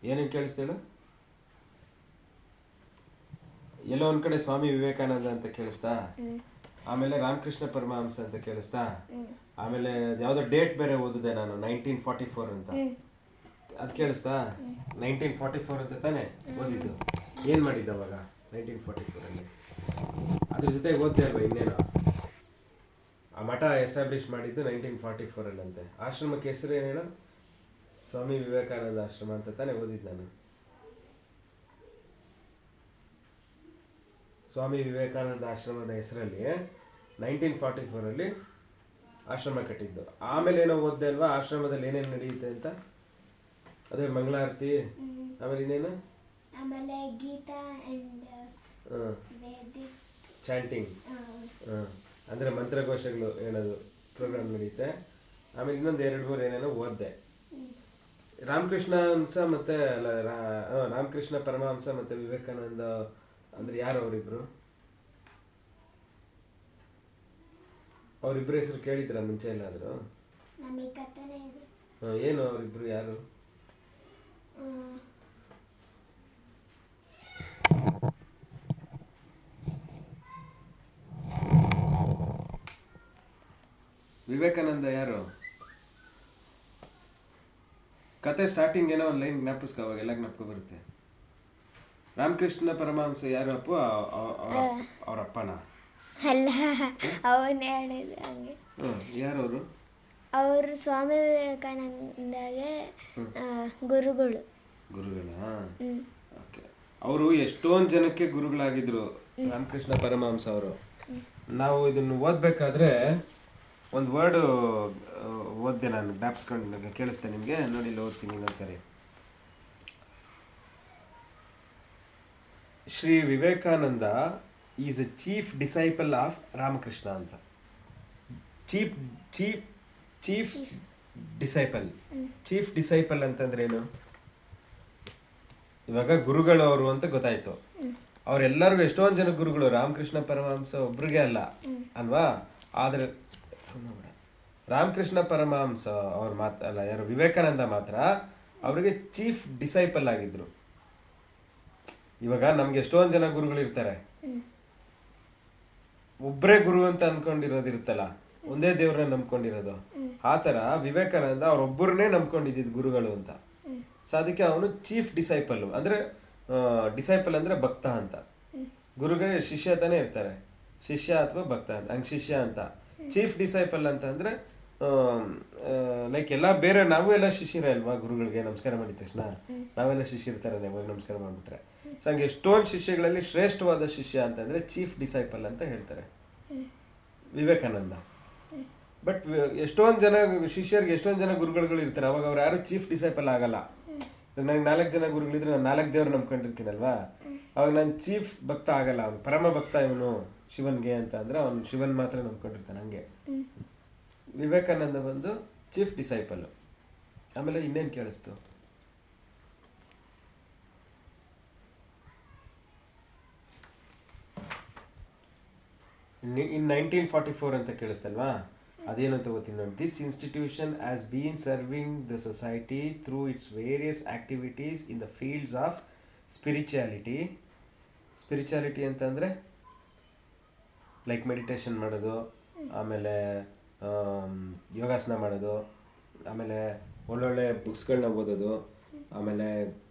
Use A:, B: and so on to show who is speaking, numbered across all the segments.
A: ಏನೇನು ಕೇಳಿಸ್ತೇಳು ಎಲ್ಲೋ ಒಂದ್ ಕಡೆ ಸ್ವಾಮಿ ವಿವೇಕಾನಂದ ಅಂತ ಕೇಳಿಸ್ತಾ ಆಮೇಲೆ ರಾಮಕೃಷ್ಣ ಪರಮಹಂಸ ಅಂತ ಕೇಳಿಸ್ತಾ ಆಮೇಲೆ ಯಾವ್ದೋ ಡೇಟ್ ಬೇರೆ ಓದಿದೆ ನಾನು ನೈನ್ಟೀನ್ ಫಾರ್ಟಿ ಫೋರ್ ಅಂತ ಅದ್ ಕೇಳಿಸ್ತಾ ನೈನ್ಟೀನ್ ಫಾರ್ಟಿ ಫೋರ್ ಅಂತ ತಾನೇ ಓದಿದ್ದು ಏನ್ ಮಾಡಿದ್ದ ಅವಾಗ ನೈನ್ಟೀನ್ ಫಾರ್ಟಿ ಫೋರ್ ಅಲ್ಲಿ ಅದ್ರ ಜೊತೆಗೆ ಓದ್ತಾ ಇಲ್ವಾ ಇನ್ನೇನು ಆ ಮಠ ಎಸ್ಟಾಬ್ಲಿಷ್ ಮಾಡಿದ್ದು ನೈನ್ಟೀನ್ ಫಾರ್ಟಿ ಫೋರ್ ಅಲ್ಲಿ ಅಂತೆ ಆಶ್ರಮಕ್ಕೆ ಹೆಸರು ಏನೇನು ಸ್ವಾಮಿ ವಿವೇಕಾನಂದ ಆಶ್ರಮ ಅಂತ ತಾನೇ ಓದಿದ್ದು ನಾನು ಸ್ವಾಮಿ ವಿವೇಕಾನಂದ ಆಶ್ರಮದ ಹೆಸರಲ್ಲಿ ನೈನ್ಟೀನ್ ಫಾರ್ಟಿ ಫೋರಲ್ಲಿ ಆಶ್ರಮ ಕಟ್ಟಿದ್ದು ಆಮೇಲೆ ಏನೋ ಓದ್ದೆ ಅಲ್ವಾ ಆಶ್ರಮದಲ್ಲಿ ಏನೇನು ನಡೆಯುತ್ತೆ ಅಂತ ಅದೇ ಮಂಗಳಾರತಿ ಆಮೇಲೆ ಇನ್ನೇನು
B: ಆಮೇಲೆ ಗೀತಾ ಅಂಡ್ ವೇದಿಕ್
A: ಚಾಂಟಿಂಗ್ ಅಂದರೆ ಮಂತ್ರಘೋಷಗಳು ಹೇಳೋದು ಪ್ರೋಗ್ರಾಮ್ ನಡೆಯುತ್ತೆ ಆಮೇಲೆ ಇನ್ನೊಂದು ಎರಡು ಮೂರು ಏನೇನೋ ಓದ್ದೆ ರಾಮಕೃಷ್ಣ ಹಂಸ ಮತ್ತೆ ಅಲ್ಲ ರಾ- ಆ, ರಾಮಕೃಷ್ಣ ಪರಮಹಂಸ ಮತ್ತೆ ವಿವೇಕಾನಂದ ಅಂದ್ರೆ ಯಾರು ಅವರಿಬ್ರು ಅವರಿಬ್ರು ಹೆಸರು ಕೇಳಿದ್ರ ಮುಂಚೆ ಎಲ್ಲಾದ್ರು
B: ನಮಗೆ ಕಥನೆ ಇದೆ
A: ಆ, ಏನು ಅವರಿಬ್ರು ಯಾರು
B: ಆ,
A: ವಿವೇಕಾನಂದ ಯಾರು ಕತೆ ಸ್ಟಾರ್ಟಿಂಗ್ ಏನೋ ಒಂದು ಲೈನ್ ಜ್ಞಾಪಿಸ್ಕೊ ಅವಾಗ ಎಲ್ಲ ಜ್ಞಾಪಕ ಬರುತ್ತೆ ರಾಮಕೃಷ್ಣ ಪರಮಹಂಸ ಯಾರು ಅಪ್ಪು ಅವ್ರ ಅಪ್ಪನ
B: ಅಲ್ಲ ಅವನು ಹೇಳಿದ ಹಂಗೆ
A: ಹ್ಮ್ ಯಾರವರು
B: ಅವರು ಸ್ವಾಮಿ ವಿವೇಕಾನಂದಗೆ ಆ, ಗುರುಗಳು
A: ಗುರುಗಳ
B: ಹ್ಮ್.
A: ಓಕೆ ಅವರು ಎಷ್ಟೊಂದು ಜನಕ್ಕೆ ಗುರುಗಳಾಗಿದ್ರು ರಾಮಕೃಷ್ಣ ಪರಮಹಂಸ ಅವರು ನಾವು ಇದನ್ನು ಓದ್ಬೇಕಾದ್ರೆ ಒಂದು ವರ್ಡ್ ಓದ್ದೆ ನಾನು ಜ್ಞಾಪಿಸ್ಕೊಂಡು ಕೇಳಿಸ್ತೆ ನಿಮಗೆ ನೋಡಿ ಇಲ್ಲಿ ಓದ್ತೀನಿ ಇನ್ನೊಂದ್ಸರಿ Shri Vivekananda is a chief disciple of Ramakrishna ಅಂತ chief chief chief disciple chief disciple ಅಂತಂದ್ರೆ ಏನು ಇವಾಗ ಗುರುಗಳವರು ಅಂತ ಗೊತ್ತಾಯ್ತು ಅವ್ರೆಲ್ಲರಿಗೂ ಎಷ್ಟೊಂದು ಜನ ಗುರುಗಳು ರಾಮಕೃಷ್ಣ ಪರಮಹಂಸ ಒಬ್ರಿಗೆ ಅಲ್ಲ ಅಲ್ವಾ ಆದ್ರೆ ಸುಮ್ನೆ ಬಿಡು. ರಾಮಕೃಷ್ಣ ಪರಮಹಂಸ ಅವ್ರ ಮಾತ್ರ ಅಲ್ಲ ಯಾರು ವಿವೇಕಾನಂದ ಮಾತ್ರ ಅವರಿಗೆ ಚೀಫ್ ಡಿಸೈಪಲ್ ಆಗಿದ್ರು ಇವಾಗ ನಮ್ಗೆ ಎಷ್ಟೊಂದು ಜನ ಗುರುಗಳು ಇರ್ತಾರೆ ಒಬ್ಬರೇ ಗುರು ಅಂತ ಅನ್ಕೊಂಡಿರೋದಿರುತ್ತಲ್ಲ ಒಂದೇ ದೇವ್ರನ್ನ ನಂಬ್ಕೊಂಡಿರೋದು ಆ ಥರ ವಿವೇಕಾನಂದ ಅವ್ರೊಬ್ಬರನ್ನೇ ನಂಬ್ಕೊಂಡಿದ್ದಿದ್ದು ಗುರುಗಳು ಅಂತ ಸೊ ಅದಕ್ಕೆ ಅವನು ಚೀಫ್ ಡಿಸೈಪಲ್ ಅಂದ್ರೆ ಡಿಸೈಪಲ್ ಅಂದ್ರೆ ಭಕ್ತ ಅಂತ ಗುರುಗಳಿಗೆ ಶಿಷ್ಯ ತಾನೇ ಇರ್ತಾರೆ ಶಿಷ್ಯ ಅಥವಾ ಭಕ್ತ ಅಂತ ಹಂಗೆ ಶಿಷ್ಯ ಅಂತ ಚೀಫ್ ಡಿಸೈಪಲ್ ಅಂತ ಅಂದ್ರೆ ಲೈಕ್ ಎಲ್ಲ ಬೇರೆ ನಾವು ಎಲ್ಲ ಶಿಷ್ಯರೇ ಅಲ್ವಾ ಗುರುಗಳಿಗೆ ನಮಸ್ಕಾರ ಮಾಡಿದ ತಕ್ಷಣ ನಾವೆಲ್ಲ ಶಿಷ್ಯರ್ತಾರೆ ಇವಾಗ ನಮಸ್ಕಾರ ಮಾಡ್ಬಿಟ್ರೆ ಸೊ ಹಂಗೆ ಎಷ್ಟೊಂದು ಶಿಷ್ಯಗಳಲ್ಲಿ ಶ್ರೇಷ್ಠವಾದ ಶಿಷ್ಯ ಅಂತಂದ್ರೆ ಚೀಫ್ ಡಿಸೈಪಲ್ ಅಂತ ಹೇಳ್ತಾರೆ ವಿವೇಕಾನಂದ ಬಟ್ ಎಷ್ಟೊಂದು ಜನ ಶಿಷ್ಯರಿಗೆ ಎಷ್ಟೊಂದು ಜನ ಗುರುಗಳು ಇರ್ತಾರೆ ಅವಾಗ ಅವ್ರು ಯಾರು ಚೀಫ್ ಡಿಸೈಪಲ್ ಆಗಲ್ಲ ಇವಾಗ ನನಗೆ ನಾಲ್ಕು ಜನ ಗುರುಗಳಿದ್ರೆ ನಾನು ನಾಲ್ಕು ದೇವ್ರು ನಂಬ್ಕೊಂಡಿರ್ತೀನಲ್ವಾ ಅವಾಗ ನಾನು ಚೀಫ್ ಭಕ್ತ ಆಗಲ್ಲ ಅವ್ನು ಪರಮ ಭಕ್ತ ಇವನು ಶಿವನ್ಗೆ ಅಂತ ಅಂದ್ರೆ ಅವ್ನು ಶಿವನ್ ಮಾತ್ರ ನಂಬ್ಕೊಂಡಿರ್ತಾನೆ ಹಂಗೆ ವಿವೇಕಾನಂದ ಬಂದು ಚೀಫ್ ಡಿಸೈಪಲ್ ಆಮೇಲೆ ಇನ್ನೇನು ಕೇಳಿಸ್ತು ಇನ್ ನೈನ್ಟೀನ್ ಫಾರ್ಟಿ ಫೋರ್ ಅಂತ ಕೇಳಿಸ್ತಲ್ವಾ ಅದೇನು ಅಂತ ಗೊತ್ತೀನಿ ನೋಡಿ this institution has been serving the society through its various activities in the fields of spirituality spirituality ಅಂತಂದರೆ ಲೈಕ್ ಮೆಡಿಟೇಷನ್ ಮಾಡೋದು ಆಮೇಲೆ ಆಮ್, ಯೋಗಾಸನ ಮಾಡೋದು ಆಮೇಲೆ ಒಳ್ಳೊಳ್ಳೆ ಬುಕ್ಸ್ಗಳನ್ನ ಓದೋದು ಆಮೇಲೆ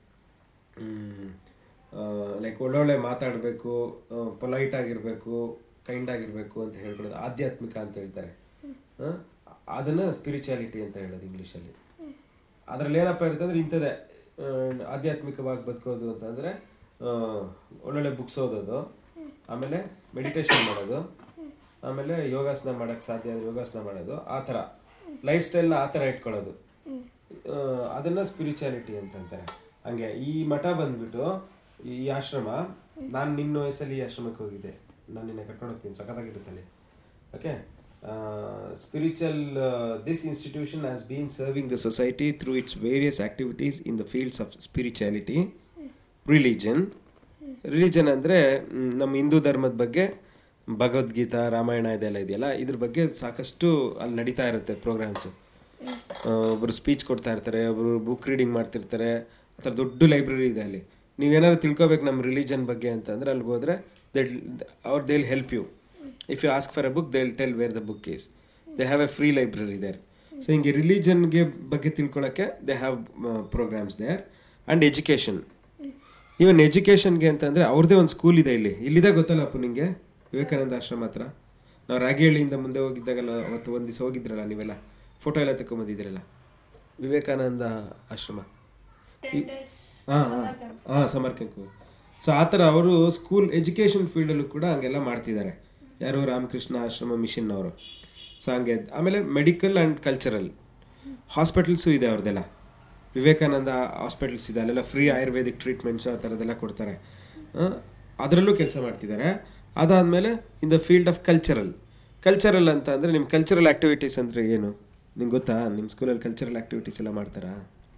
A: ಲೈಕ್ ಒಳ್ಳೊಳ್ಳೆ ಮಾತಾಡಬೇಕು ಪೊಲೈಟ್ ಆಗಿರಬೇಕು ಕೈಂಡ್ ಆಗಿರಬೇಕು ಅಂತ ಹೇಳ್ಕೊಳ್ಳೋದು ಆಧ್ಯಾತ್ಮಿಕ ಅಂತ ಹೇಳ್ತಾರೆ ಆ, ಅದನ್ನ ಸ್ಪಿರಿಚುಯಾಲಿಟಿ ಅಂತ ಹೇಳೋದು ಇಂಗ್ಲೀಷಲ್ಲಿ ಅದರಲ್ಲಿ ಏನಪ್ಪ ಇರುತ್ತೆ ಅಂದ್ರೆ ಇಂಥದ್ದೇ ಆ, ಆಧ್ಯಾತ್ಮಿಕವಾಗಿ ಬದುಕೋದು ಅಂತಂದರೆ ಒಳ್ಳೊಳ್ಳೆ ಬುಕ್ಸ್ ಓದೋದು ಆಮೇಲೆ ಮೆಡಿಟೇಷನ್ ಮಾಡೋದು ಆಮೇಲೆ ಯೋಗಾಸನ ಮಾಡೋಕ್ಕೆ ಸಾಧ್ಯ ಆದರೆ ಯೋಗಾಸನ ಮಾಡೋದು ಆ ಥರ ಲೈಫ್ ಸ್ಟೈಲ್ನ ಆ ಥರ ಇಟ್ಕೊಳ್ಳೋದು ಆ, ಅದನ್ನ ಸ್ಪಿರಿಚುಯಾಲಿಟಿ ಅಂತಂತಾರೆ ಹಂಗೆ ಈ ಮಠ ಬಂದ್ಬಿಟ್ಟು ಈ ಆಶ್ರಮ ನಾನು ನಿನ್ನ ವಯಸ್ಸಲ್ಲಿ ಈ ಆಶ್ರಮಕ್ಕೆ ಹೋಗಿದ್ದೆ ನಾನು ನಿನ್ನ ಕರ್ಕೊಂಡು ಹೋಗ್ತೀನಿ ಸಖತ್ತಾಗಿರುತ್ತಲ್ಲಿ okay spiritual this institution has been serving the society through its various activities in the fields of spirituality religion religion ಅಂದರೆ ನಮ್ಮ ಹಿಂದೂ ಧರ್ಮದ ಬಗ್ಗೆ ಭಗವದ್ಗೀತಾ ರಾಮಾಯಣ ಇದೆಲ್ಲ ಇದೆಯಲ್ಲ ಇದ್ರ ಬಗ್ಗೆ ಸಾಕಷ್ಟು ಅಲ್ಲಿ ನಡೀತಾ ಇರುತ್ತೆ ಪ್ರೋಗ್ರಾಮ್ಸು ಒಬ್ಬರು ಸ್ಪೀಚ್ ಕೊಡ್ತಾ ಇರ್ತಾರೆ ಒಬ್ಬರು ಬುಕ್ ರೀಡಿಂಗ್ ಮಾಡ್ತಿರ್ತಾರೆ ಆ ಥರ ದೊಡ್ಡ ಲೈಬ್ರರಿ ಇದೆ ಅಲ್ಲಿ ನೀವೇನಾದ್ರು ತಿಳ್ಕೊಬೇಕು ನಮ್ಮ ರಿಲಿಜನ್ ಬಗ್ಗೆ ಅಂತಂದ್ರೆ ಅಲ್ಲಿಗೆ ಹೋದರೆ ದಟ್ ಅವ್ರು they'll help you if you ask for a book they will tell where the book is they have a free library there so ಹಿಂಗೆ ರಿಲಿಜನ್ಗೆ ಬಗ್ಗೆ ತಿಳ್ಕೊಳ್ಳೋಕ್ಕೆ they have programs there and education even ಎಜುಕೇಷನ್ಗೆ ಅಂತಂದರೆ ಅವ್ರದ್ದೇ ಒಂದು school ಇದೆ ಇಲ್ಲಿ ಇಲ್ಲಿದೆ ಗೊತ್ತಲ್ಲಪ್ಪ ನಿಮಗೆ ವಿವೇಕಾನಂದ ಆಶ್ರಮ ಹತ್ರ ನಾವು ರಾಗಿಹಳ್ಳಿಯಿಂದ ಮುಂದೆ ಹೋಗಿದ್ದಾಗಲ್ಲ ಅವತ್ತು ಒಂದು ದಿವಸ ಹೋಗಿದ್ರಲ್ಲ ನೀವೆಲ್ಲ ಫೋಟೋ ಎಲ್ಲ ತಗೊಂಬಂದಿದ್ದೀರಲ್ಲ ವಿವೇಕಾನಂದ ಆಶ್ರಮ ಹಾಂ ಹಾಂ ಹಾಂ ಸಮರ್ ಕ್ಯಾಂಪ್ ಸೊ ಆ ಥರ ಅವರು ಸ್ಕೂಲ್ ಎಜುಕೇಷನ್ ಫೀಲ್ಡಲ್ಲೂ ಕೂಡ ಹಂಗೆಲ್ಲ ಮಾಡ್ತಿದ್ದಾರೆ ಯಾರು ರಾಮಕೃಷ್ಣ ಆಶ್ರಮ ಮಿಷನ್ ಅವರು ಸೊ ಹಂಗೆ ಆಮೇಲೆ ಮೆಡಿಕಲ್ ಆ್ಯಂಡ್ ಕಲ್ಚರಲ್ ಹಾಸ್ಪಿಟಲ್ಸು ಇದೆ ಅವ್ರದ್ದೆಲ್ಲ ವಿವೇಕಾನಂದ ಹಾಸ್ಪಿಟಲ್ಸ್ ಇದೆ ಅಲ್ಲೆಲ್ಲ ಫ್ರೀ ಆಯುರ್ವೇದಿಕ್ ಟ್ರೀಟ್ಮೆಂಟ್ಸು ಆ ಥರದ್ದೆಲ್ಲ ಕೊಡ್ತಾರೆ ಅದರಲ್ಲೂ ಕೆಲಸ ಮಾಡ್ತಿದ್ದಾರೆ ಅದಾದಮೇಲೆ in the field of cultural cultural ಅಂತ ಅಂದರೆ ನಿಮ್ಮ ಕಲ್ಚರಲ್ ಆ್ಯಕ್ಟಿವಿಟೀಸ್ ಅಂದರೆ ಏನು ನಿಮ್ಗೆ ಗೊತ್ತಾ ನಿಮ್ಮ ಸ್ಕೂಲಲ್ಲಿ ಕಲ್ಚರಲ್ ಆ್ಯಕ್ಟಿವಿಟೀಸ್ ಎಲ್ಲ ಮಾಡ್ತಾರಾ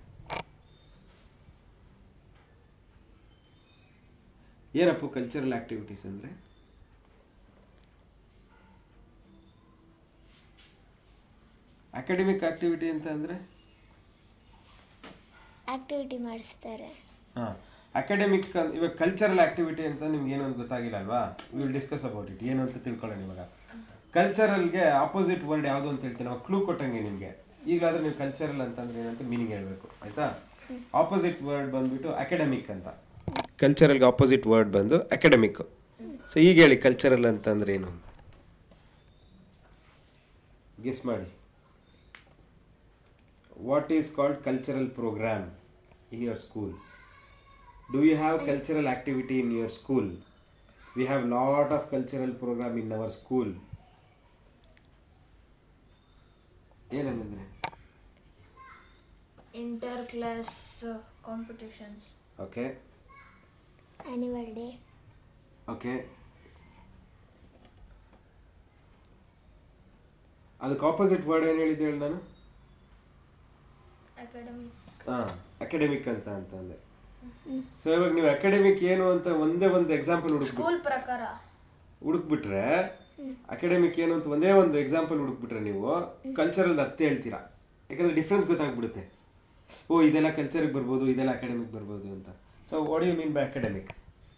A: ಏನಪ್ಪ ಕಲ್ಚರಲ್ ಆ್ಯಕ್ಟಿವಿಟೀಸ್ ಅಂದರೆ ಅಕಾಡೆಮಿಕ್ ಆ್ಯಕ್ಟಿವಿಟಿ ಅಂತ ಅಂದರೆ
B: ಆಕ್ಟಿವಿಟಿ ಮಾಡಿಸ್ತಾರೆ
A: ಹಾಂ ಅಕಾಡೆಮಿಕ್ ಇವಾಗ ಕಲ್ಚರಲ್ ಆಕ್ಟಿವಿಟಿ ಅಂತ ನಿಮ್ಗೆ ಏನು ಅಂತ ಗೊತ್ತಾಗಿಲ್ಲ ಅಲ್ವಾ ವಿಲ್ ಡಿಸ್ಕಸ್ ಅಬೌಟ್ ಇಟ್ ಏನು ಅಂತ ತಿಳ್ಕೊಳ್ಳೋಣ ಇವಾಗ ಕಲ್ಚರಲ್ಗೆ ಆಪೋಸಿಟ್ ವರ್ಡ್ ಯಾವುದು ಅಂತ ಹೇಳ್ತೀನಿ ನಾವು ಕ್ಲೂ ಕೊಟ್ಟಂಗೆ ನಿಮಗೆ ಈಗಲಾದ್ರೆ ನೀವು ಕಲ್ಚರಲ್ ಅಂತಂದ್ರೆ ಏನಂತ ಮೀನಿಂಗ್ ಹೇಳಬೇಕು ಆಯ್ತಾ ಆಪೋಸಿಟ್ ವರ್ಡ್ ಬಂದ್ಬಿಟ್ಟು ಅಕಾಡೆಮಿಕ್ ಅಂತ ಕಲ್ಚರಲ್ಗೆ ಆಪೋಸಿಟ್ ವರ್ಡ್ ಬಂದು ಅಕಾಡೆಮಿಕ್ ಸೊ ಈಗ ಹೇಳಿ ಕಲ್ಚರಲ್ ಅಂತಂದ್ರೆ ಏನು ಅಂತ ಗೆಸ್ ಮಾಡಿ what is called cultural program in your school do you have cultural activity in your school we have lot of cultural program in our school ಏನಂದ್ರೆ
C: inter class competitions
A: okay
B: annual day
A: okay ಅದಕ್ಕೆ opposite word ಏನು ಹೇಳಿದ್ದೆ ಹೇಳಿ ನಾನು
C: academic
A: ಹಾಂ academic ಅಂತ ಅಂತಂದೆ so ಇವಾಗ ನೀವು ಅಕಾಡೆಮಿಕ್ ಏನು ಅಂತ ಒಂದೇ ಒಂದು ಎಕ್ಸಾಂಪಲ್ ಹುಡುಕ್ಬಿಟ್ಟು
C: ಸ್ಕೂಲ್ ಪ್ರಕಾರ
A: ಹುಡುಕ್ಬಿಟ್ರೆ ಅಕಾಡೆಮಿಕ್ ಏನು ಅಂತ ಒಂದೇ ಒಂದು ಎಕ್ಸಾಂಪಲ್ ಹುಡುಕ್ಬಿಟ್ರೆ ನೀವು ಕಲ್ಚರಲ್ ಹತ್ತೆ ಹೇಳ್ತೀರಾ ಯಾಕಂದ್ರೆ ಡಿಫ್ರೆನ್ಸ್ ಗೊತ್ತಾಗ್ಬಿಡುತ್ತೆ ಓ ಇದೆಲ್ಲ ಕಲ್ಚರ್ಗೆ ಬರ್ಬೋದು ಇದೆಲ್ಲ ಅಕಾಡೆಮಿಕ್ ಬರ್ಬೋದು ಅಂತ so what you mean by academic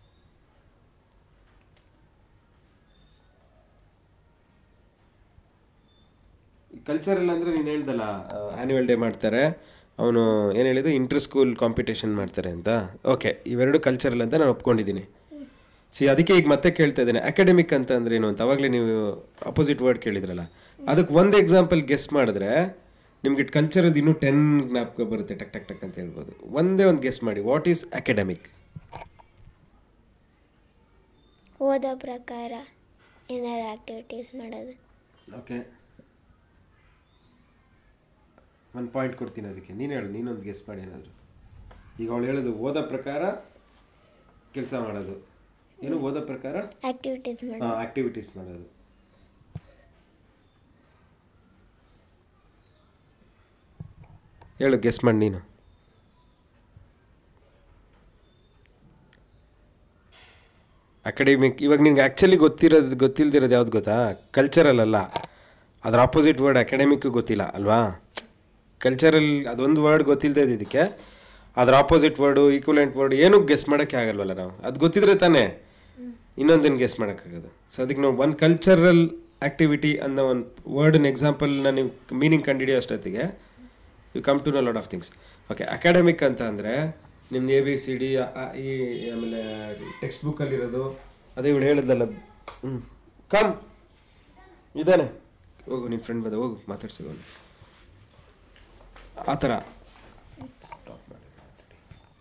A: cultural ಅಂದರೆ ನೀನು ಹೇಳ್ದಲ್ಲ ಆ್ಯನ್ಯುವಲ್ ಡೇ ಮಾಡ್ತಾರೆ ಅವನು ಏನು ಹೇಳಿದ್ದು ಇಂಟರ್ ಸ್ಕೂಲ್ ಕಾಂಪಿಟೇಷನ್ ಮಾಡ್ತಾರೆ ಅಂತ ಓಕೆ ಇವೆರಡು ಕಲ್ಚರಲ್ ಅಂತ ನಾನು ಒಪ್ಕೊಂಡಿದ್ದೀನಿ ಸಿ ಅದಕ್ಕೆ ಈಗ ಮತ್ತೆ ಕೇಳ್ತಾ ಇದ್ದೇನೆ ಅಕಾಡೆಮಿಕ್ ಅಂತ ಅಂದ್ರೆ ಏನು ಅಂತ ಅವಾಗಲೇ ನೀವು ಅಪೋಸಿಟ್ ವರ್ಡ್ ಕೇಳಿದ್ರಲ್ಲ ಅದಕ್ಕೆ ಒಂದು ಎಕ್ಸಾಂಪಲ್ ಗೆಸ್ ಮಾಡಿದ್ರೆ ನಿಮ್ಗೆ ಕಲ್ಚರಲ್ ಇನ್ನೂ ಟೆನ್ ಜ್ಞಾಪಕ ಬರುತ್ತೆ ಟಕ್ ಟಕ್ ಟಕ್ ಅಂತ ಹೇಳ್ಬೋದು ಒಂದೇ ಒಂದು ಗೆಸ್ ಮಾಡಿ ವಾಟ್ ಈಸ್ ಅಕಾಡೆಮಿಕ್
B: ಓದೋ ಪ್ರಕಾರ ಏನಾರು ಆಕ್ಟಿವಿಟೀಸ್ ಮಾಡೋದು
A: ಓಕೆ ಒಂದು ಪಾಯಿಂಟ್ ಕೊಡ್ತೀನಿ ಅದಕ್ಕೆ ನೀನು ಹೇಳು ನೀನೊಂದು ಗೆಸ್ ಮಾಡಿ ಏನಾದರೂ ಈಗ ಅವಳು ಹೇಳೋದು ಓದೋ ಪ್ರಕಾರ ಕೆಲಸ ಮಾಡೋದು ಏನು ಓದೋ ಪ್ರಕಾರ
B: ಆಕ್ಟಿವಿಟೀಸ್ ಮಾಡೋದು
A: ಆಕ್ಟಿವಿಟೀಸ್ ಮಾಡೋದು ಹೇಳು ಗೆಸ್ ಮಾಡಿ ನೀನು ಅಕಾಡೆಮಿಕ್ ಇವಾಗ ನಿನ್ಗೆ ಆ್ಯಕ್ಚುಲಿ ಗೊತ್ತಿರೋದು ಗೊತ್ತಿಲ್ದಿರೋದು ಯಾವ್ದು ಗೊತ್ತಾ ಕಲ್ಚರಲ್ ಅಲ್ಲ ಅದ್ರ ಆಪೋಸಿಟ್ ವರ್ಡ್ ಅಕಾಡೆಮಿಕ್ಕು ಗೊತ್ತಿಲ್ಲ ಅಲ್ವಾ ಕಲ್ಚರಲ್ ಅದೊಂದು ವರ್ಡ್ ಗೊತ್ತಿಲ್ಲದೆ ಇದಕ್ಕೆ ಅದ್ರ ಆಪೋಸಿಟ್ ವರ್ಡು ಈಕ್ವಲೆಂಟ್ ವರ್ಡ್ ಏನೂ ಗೆಸ್ ಮಾಡೋಕ್ಕೆ ಆಗಲ್ವಲ್ಲ ನಾವು ಅದು ಗೊತ್ತಿದ್ರೆ ತಾನೇ ಇನ್ನೊಂದನ್ನು ಗೆಸ್ ಮಾಡೋಕ್ಕಾಗೋದು ಸೊ ಅದಕ್ಕೆ ನಾವು ಒಂದು ಕಲ್ಚರಲ್ ಆ್ಯಕ್ಟಿವಿಟಿ ಅನ್ನೋ ಒಂದು ವರ್ಡನ್ನ ಎಕ್ಸಾಂಪಲ್ನ ನೀವು ಮೀನಿಂಗ್ ಕಂಡುಹಿಡಿಯೋ ಅಷ್ಟೊತ್ತಿಗೆ you come to know lot of things okay academic ಅಂತ ಅಂದರೆ ನಿಮ್ದು ಎ ಬಿ ಸಿ ಡಿ ಈ ಆಮೇಲೆ ಟೆಕ್ಸ್ಟ್ ಬುಕ್ಕಲ್ಲಿರೋದು ಅದೇ ಇವಳು ಹೇಳಿದ್ಲಲ್ಲ ಹ್ಞೂ ಕಮ್ ಇದ್ದಾನೆ ಹೋಗು ನಿನ್ನ ಫ್ರೆಂಡ್ ಬಂದ ಹೋಗು ಮಾತಾಡ್ಸಿ ಆ ಥರ